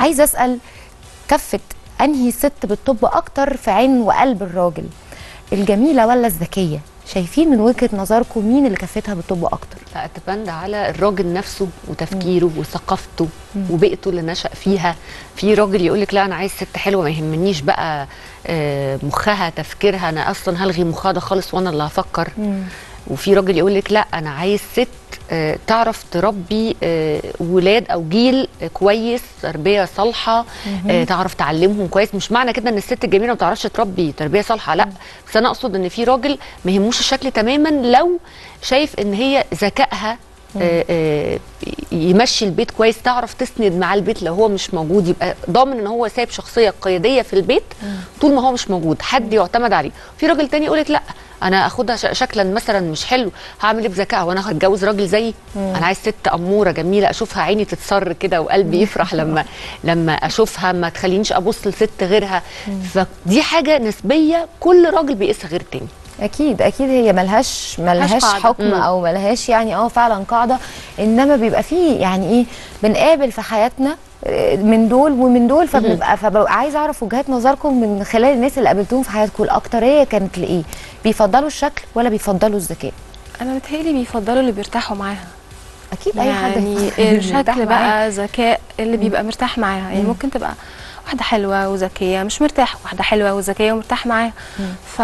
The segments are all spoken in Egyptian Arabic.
عايزه اسال كفه انهي ست بتطب اكتر في عين وقلب الراجل الجميله ولا الذكيه شايفين من وجهه نظركم مين اللي كفتها بتطب اكتر لا تبند على الراجل نفسه وتفكيره وثقافته وبيئته اللي نشأ فيها في راجل يقول لك لا انا عايز ست حلوه ما يهمنيش بقى آه، مخها تفكيرها انا اصلا هلغي مخها ده خالص وانا اللي هفكر وفي راجل يقول لك لا انا عايز ست آه، تعرف تربي آه، ولاد او جيل آه، كويس تربيه صالحه آه، تعرف تعلمهم كويس مش معنى كده ان الست الجميله ما بتعرفش تربي تربيه صالحه لا بس انا اقصد ان في راجل ما يهموش الشكل تماما لو شايف ان هي ذكائها آه، آه، يمشي البيت كويس تعرف تسند معاه البيت لو هو مش موجود يبقى ضامن ان هو سايب شخصيه قياديه في البيت طول ما هو مش موجود حد يعتمد عليه في راجل تاني يقول لك لا انا اخدها ش- شكلا مثلا مش حلو هعمل ايه بذكائها وانا هتجوز راجل زيي انا عايز ست اموره جميله اشوفها عيني تتصر كده وقلبي يفرح لما لما اشوفها ما تخلينيش ابص لست غيرها فدي حاجه نسبيه كل راجل بيقيسها غير التاني اكيد اكيد هي ملهاش ملهاش قاعدة. حكم مم. او ملهاش يعني اه فعلا قاعده انما بيبقى فيه يعني ايه بنقابل في حياتنا آه، من دول ومن دول فبنبقى فببقى عايزه اعرف وجهات نظركم من خلال الناس اللي قابلتوهم في حياتكم الاكتريه كانت لايه بيفضلوا الشكل ولا بيفضلوا الذكاء انا متهيألي بيفضلوا اللي بيرتاحوا معاها اكيد اي حد يعني مرتاح الشكل معاه. بقى ذكاء اللي بيبقى مرتاح معاها يعني ممكن تبقى واحده حلوه وذكيه مش مرتاح واحده حلوه وذكيه ومرتاح معاها ف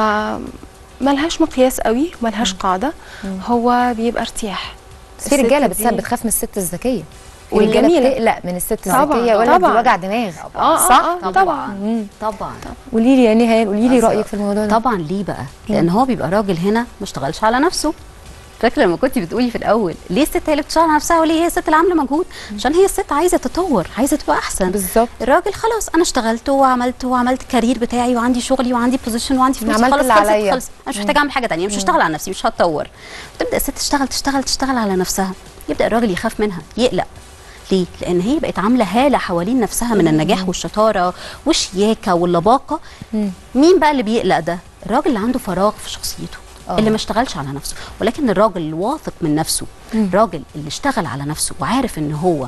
ملهاش مقياس قوي ملهاش قاعده هو بيبقى ارتياح بس في رجاله الست بتسبب دي- بتخاف من الست الذكيه في والجميلة. رجاله بتقلق من الست طبعاً، الذكيه ولا دي طبعاً. وجع دماغ اه اه صح آه طبعا مم. طبعا قولي لي يا نهال قولي لي أصل- رايك في الموضوع ده طبعا ليه بقى لان هو بيبقى راجل هنا ما اشتغلش على نفسه فاكره لما كنت بتقولي في الاول ليه الست هي اللي بتشتغل على نفسها وليه هي الست اللي عامله مجهود عشان هي الست عايزه تطور عايزه تبقى احسن بالظبط الراجل خلاص انا اشتغلت وعملت وعملت كارير بتاعي وعندي شغلي وعندي بوزيشن وعندي فلوس عملت خلاص اللي خلصت عليا. خلص انا مش محتاجه اعمل حاجه تانية مش هشتغل على نفسي مش هتطور تبدا الست تشتغل تشتغل تشتغل على نفسها يبدا الراجل يخاف منها يقلق ليه؟ لأن هي بقت عاملة هالة حوالين نفسها من النجاح والشطارة والشياكة واللباقة مين بقى اللي بيقلق ده؟ الراجل اللي عنده فراغ في شخصيته آه. اللي ما اشتغلش على نفسه ولكن الراجل الواثق من نفسه الراجل اللي اشتغل على نفسه وعارف ان هو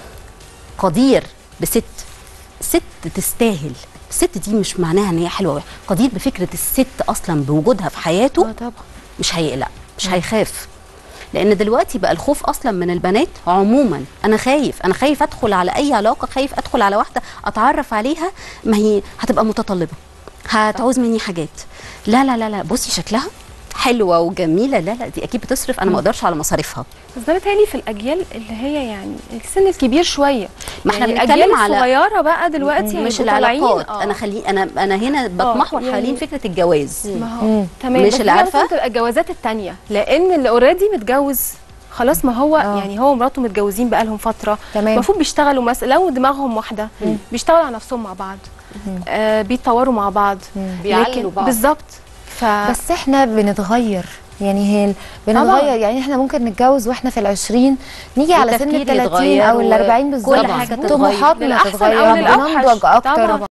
قدير بست ست تستاهل الست دي مش معناها ان هي حلوه وحشة. قدير بفكره الست اصلا بوجودها في حياته اه طبعا مش هيقلق مش هيخاف لان دلوقتي بقى الخوف اصلا من البنات عموما انا خايف انا خايف ادخل على اي علاقه خايف ادخل على واحده اتعرف عليها ما هي هتبقى متطلبه هتعوز مني حاجات لا لا لا لا بصي شكلها حلوه وجميله لا لا دي اكيد بتصرف انا ما اقدرش على مصاريفها بس ده بيتهيألي في الاجيال اللي هي يعني السن الكبير شويه ما احنا يعني بنتكلم الأجيال على- الصغيره بقى دلوقتي مش هيبقوا طالعين- العلاقات آه. انا خلي انا انا هنا بتمحور يعني- حوالين فكره الجواز ما هو تمام مش بس اللي دي عارفة؟ مثلاً تبقى الجوازات التانية لان اللي اوريدي متجوز خلاص ما هو آه. يعني هو ومراته متجوزين بقى لهم فتره تمام. المفروض بيشتغلوا مثلا لو دماغهم واحده بيشتغلوا على نفسهم مع بعض آه بيتطوروا مع بعض بيعلوا لكن- بعض. بالظبط ف بس احنا بنتغير يعني هي بنتغير طبعاً. يعني احنا ممكن نتجوز واحنا في العشرين نيجي على سن والتفكير ال 30 يتغير او ال 40 بالظبط وكل حاجة تتغير. طموحاتنا للأحسن أو تتغير للأوحش. بننضج اكتر طبعاً.